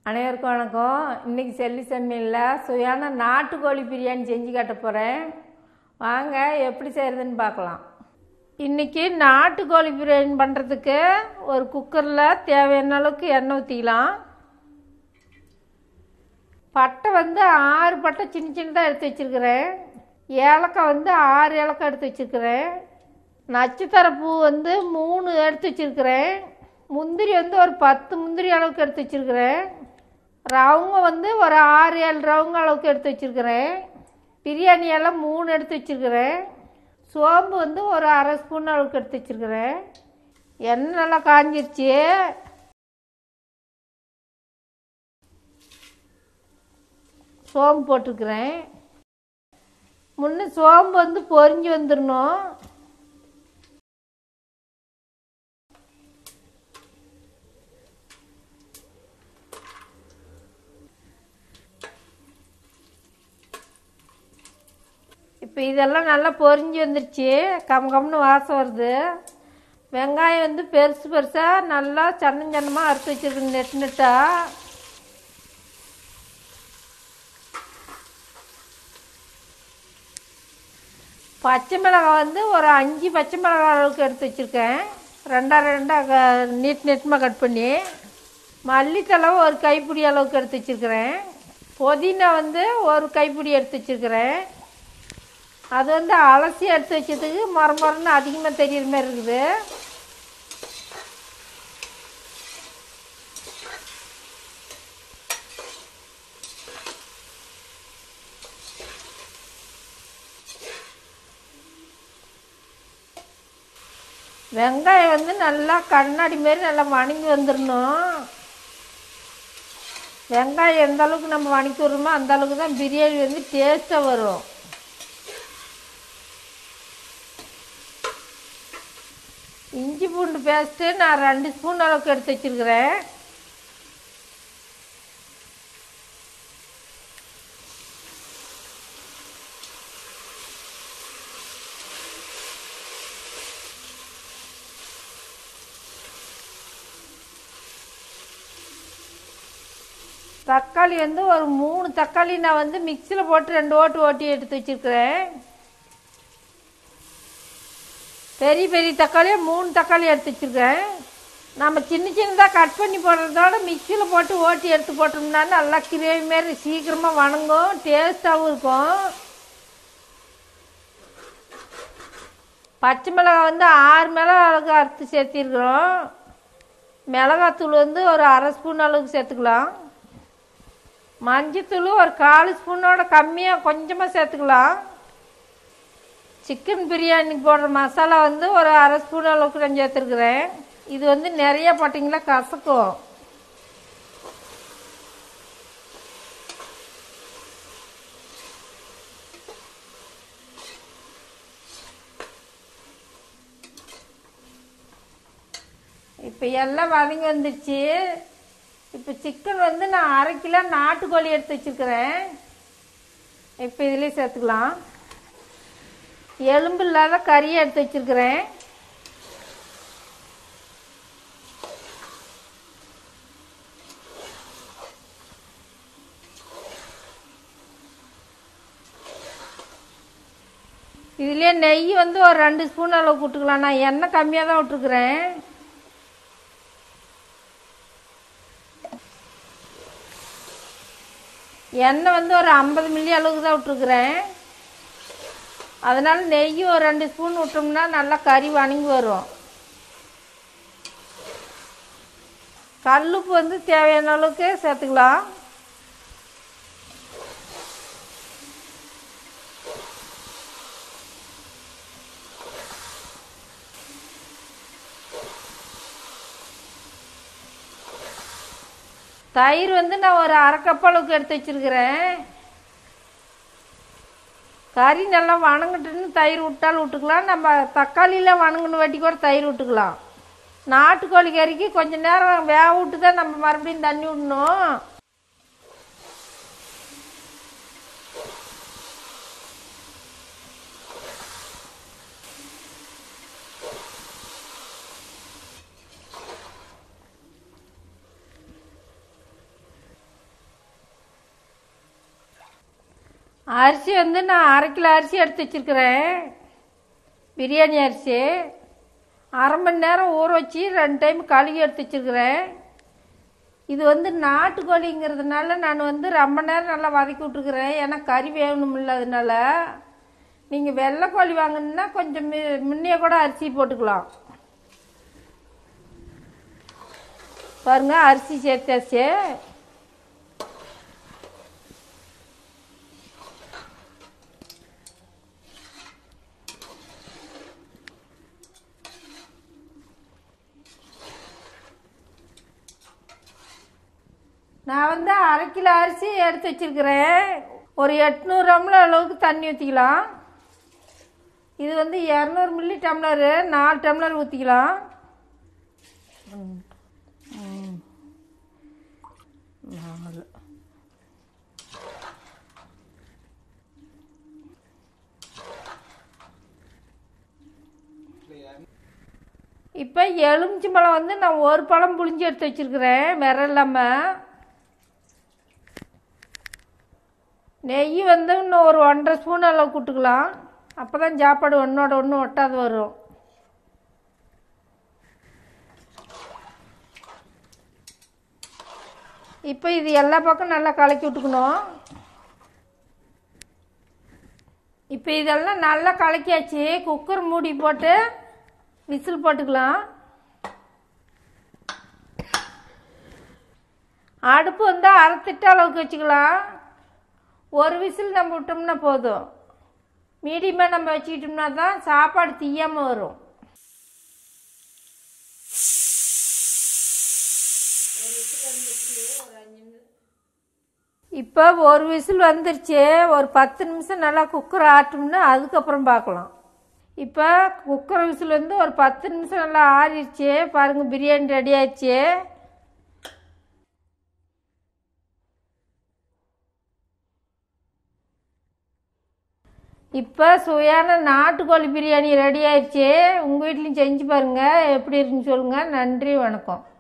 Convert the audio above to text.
அனைவருக்கும் வணக்கம் இன்னைக்கு செல்லி சமையலில் சுவையான நாட்டுக்கோழி பிரியாணி செஞ்சு காட்ட போகிறேன் வாங்க எப்படி செய்கிறதுன்னு பார்க்கலாம் இன்றைக்கி நாட்டுக்கோழி பிரியாணி பண்ணுறதுக்கு ஒரு குக்கரில் தேவையான அளவுக்கு எண்ணெய் ஊற்றிக்கலாம் பட்டை வந்து ஆறு பட்டை சின்ன சின்னதாக எடுத்து வச்சுருக்கிறேன் ஏலக்காய் வந்து ஆறு ஏலக்காய் எடுத்து வச்சுருக்கிறேன் நட்சத்திர பூ வந்து மூணு எடுத்து வச்சுருக்கிறேன் முந்திரி வந்து ஒரு பத்து முந்திரி அளவுக்கு எடுத்து வச்சுருக்கிறேன் ரவுங்க வந்து ஒரு ஆறு ஏழு ரவுங்க அளவுக்கு எடுத்து வச்சுருக்கிறேன் பிரியாணி எல்லாம் மூணு எடுத்து வச்சுருக்கிறேன் சோம்பு வந்து ஒரு அரை ஸ்பூன் அளவுக்கு எடுத்து வச்சுருக்கிறேன் எண்ணெய் நல்லா காஞ்சிருச்சு சோம்பு போட்டிருக்கிறேன் முன்ன சோம்பு வந்து பொரிஞ்சு வந்துடணும் இப்போ இதெல்லாம் நல்லா பொரிஞ்சு வந்துருச்சு கம் கம்னு வாசம் வருது வெங்காயம் வந்து பெருசு பெருசாக நல்லா சன்னம் சன்னமாக அறுத்து வச்சுருக்கு நெட்டு நெட்டாக பச்சை மிளகாய் வந்து ஒரு அஞ்சு பச்சை மிளகாய் அளவுக்கு எடுத்து வச்சுருக்கேன் ரெண்டா ரெண்டாக நீட் நீட்டமாக கட் பண்ணி மல்லித்தலை ஒரு கைப்பிடி அளவுக்கு எடுத்து வச்சுருக்கிறேன் புதினா வந்து ஒரு கைப்பிடி எடுத்து வச்சுருக்கிறேன் அது வந்து அலசி எடுத்து வச்சதுக்கு மொர மொரன்னு அதிகமாக தெரியுற மாதிரி இருக்குது வெங்காயம் வந்து நல்லா கண்ணாடி மாரி நல்லா வணங்கி வந்துடணும் வெங்காயம் எந்த அளவுக்கு நம்ம வணக்கி விடுறோமோ அந்த அளவுக்கு தான் பிரியாணி வந்து டேஸ்ட்டாக வரும் இஞ்சி பூண்டு பேஸ்ட்டு நான் ரெண்டு ஸ்பூன் அளவுக்கு எடுத்து வச்சுருக்கிறேன் தக்காளி வந்து ஒரு மூணு தக்காளி நான் வந்து மிக்சியில் போட்டு ரெண்டு ஓட்டு ஓட்டி எடுத்து வச்சுருக்கிறேன் பெரிய பெரிய தக்காளியாக மூணு தக்காளி எடுத்து வச்சுருக்கேன் நம்ம சின்ன சின்னதாக கட் பண்ணி போடுறதோட மிக்சியில் போட்டு ஓட்டி எடுத்து போட்டோம்னா நல்லா கிரேவி மாரி சீக்கிரமாக வணங்கும் டேஸ்ட்டாகவும் இருக்கும் பச்சை மிளகாய் வந்து ஆறு மிளகாய் அளவுக்கு அறுத்து சேர்த்திருக்கிறோம் மிளகாத்தூள் வந்து ஒரு அரை ஸ்பூன் அளவுக்கு சேர்த்துக்கலாம் மஞ்சத்தூள் ஒரு கால் ஸ்பூனோட கம்மியாக கொஞ்சமாக சேர்த்துக்கலாம் சிக்கன் பிரியாணிக்கு போடுற மசாலா வந்து ஒரு அரை ஸ்பூன் அளவுக்கு நான் சேர்த்துருக்குறேன் இது வந்து நிறைய போட்டிங்களா கசக்கும் இப்போ எல்லாம் வதங்கி வந்துடுச்சு இப்போ சிக்கன் வந்து நான் அரை கிலோ நாட்டுக்கோழி எடுத்து வச்சுருக்கிறேன் இப்போ இதுலேயே சேர்த்துக்கலாம் எலும்பு இல்லாத கறியை எடுத்து வச்சிருக்கிறேன் இதுலேயே நெய் வந்து ஒரு ரெண்டு ஸ்பூன் அளவுக்கு விட்டுக்கலாம் நான் எண்ணெய் கம்மியாக தான் விட்டுருக்குறேன் எண்ணெய் வந்து ஒரு ஐம்பது மில்லி அளவுக்கு தான் விட்டுருக்குறேன் அதனால் நெய் ஒரு ரெண்டு ஸ்பூன் விட்டோம்னா நல்லா கறி வணங்கி வரும் கல்லுப்பு வந்து தேவையான அளவுக்கு சேர்த்துக்கலாம் தயிர் வந்து நான் ஒரு அரை கப் அளவுக்கு எடுத்து வச்சிருக்கிறேன் கறி நல்லா வணங்கட்டுன்னு தயிர் விட்டாலும் விட்டுக்கலாம் நம்ம தக்காளியில் வணங்கின வாட்டி கூட தயிர் விட்டுக்கலாம் நாட்டுக்கோழி கறிக்கு கொஞ்ச நேரம் வேக விட்டு தான் நம்ம மறுபடியும் தண்ணி விடணும் அரிசி வந்து நான் அரை கிலோ அரிசி எடுத்து வச்சிருக்கிறேன் பிரியாணி அரிசி அரை மணி நேரம் ஊற வச்சு ரெண்டு டைம் கழுவி எடுத்து வச்சிருக்கிறேன் இது வந்து நாட்டுக்கோழிங்கிறதுனால நான் வந்து ரொம்ப நேரம் நல்லா வதக்கி விட்ருக்குறேன் ஏன்னா கறி வேணும் அதனால நீங்கள் வெள்ளைக்கோழி வாங்கினா கொஞ்சம் மி முன்னையே கூட அரிசி போட்டுக்கலாம் பாருங்க அரிசி சேர்த்தாச்சு நான் வந்து அரை கிலோ அரிசி எடுத்து வச்சிருக்கிறேன் ஒரு எட்நூறு டம்ளர் அளவுக்கு தண்ணி ஊற்றிக்கலாம் இது வந்து இரநூறு மில்லி டம்ளரு நாலு டம்ளர் ஊற்றிக்கலாம் நாலு இப்போ எலுமிச்சை பழம் வந்து நான் ஒரு பழம் புளிஞ்சு எடுத்து வச்சிருக்கிறேன் விர இல்லாமல் நெய் வந்து இன்னும் ஒரு ஒன்றரை ஸ்பூன் அளவு கூட்டுக்கலாம் அப்போ தான் சாப்பாடு ஒன்றோட ஒன்று ஒட்டாது வரும் இப்போ இது எல்லா பக்கம் நல்லா கலக்கி விட்டுக்கணும் இப்போ இதெல்லாம் நல்லா கலக்கியாச்சு குக்கர் மூடி போட்டு விசில் போட்டுக்கலாம் அடுப்பு வந்து அரை திட்ட அளவுக்கு வச்சுக்கலாம் ஒரு விசில் நம்ம விட்டோம்னா போதும் மீடியமாக நம்ம வச்சுக்கிட்டோம்னா தான் சாப்பாடு தீயாமல் வரும் இப்போ ஒரு விசில் வந்துருச்சு ஒரு பத்து நிமிஷம் நல்லா குக்கர் ஆட்டோம்னா அதுக்கப்புறம் பார்க்கலாம் இப்போ குக்கர் விசில் வந்து ஒரு பத்து நிமிஷம் நல்லா ஆறிடுச்சு பாருங்கள் பிரியாணி ரெடி ஆயிடுச்சு இப்போ சுவையான நாட்டுக்கோழி பிரியாணி ரெடி ஆயிடுச்சு உங்கள் வீட்லேயும் செஞ்சு பாருங்கள் எப்படி இருக்குன்னு சொல்லுங்கள் நன்றி வணக்கம்